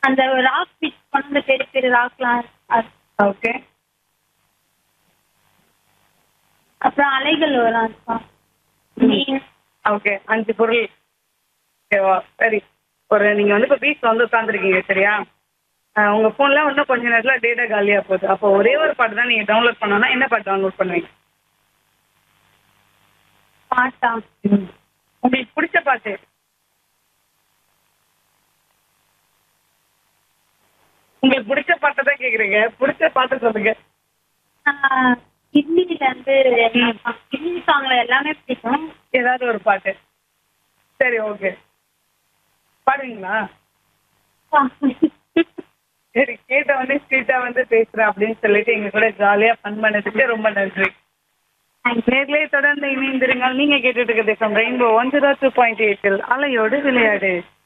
அந்த rock beach பண்ண பெரிய பெரிய ராக்லாம் அது ஓகே அப்புறம் அலைகள் வரும் அதுதான் மீன் ஓகே அஞ்சு பொருள் ஓகேவா சரி ஒரு நீங்க வந்து இப்போ பீச் வந்து உட்காந்துருக்கீங்க சரியா ஆஹ் உங்க போன்ல இன்னும் கொஞ்ச நேரத்துல டேட்டா காலியா போகுது அப்போ ஒரே ஒரு பாட்டு தான் நீங்க டவுன்லோட் பண்ணணும்னா என்ன பாட்டு டவுன்லோட் பண்ணுவீங்க பாட்டா உங்களுக்கு பிடிச்ச பாட்டு உங்களுக்கு பிடிச்ச பாட்டை தான் கேக்குறீங்க பிடிச்ச பாட்டு சொல்லுங்க ஆஹ் ஹிந்தில இருந்து எல்லா song- ஹிந்தி சாங்ல எல்லாமே பிடிக்கும் ஏதாவது ஒரு பாட்டு சரி ஓகே பாடுவீங்களா சரி கேட்ட வந்து ஸ்ட்ரீட்டா வந்து பேசுறேன் அப்படின்னு சொல்லிட்டு எங்க கூட ஜாலியா ஃபன் பண்ணதுக்கு ரொம்ப நன்றி நேர்லயே தொடர்ந்து இணைந்திருங்கள் நீங்க கேட்டுட்டு இருக்கிறது rainbow one zero two point எயிட்டில் அலையோடு விளையாடு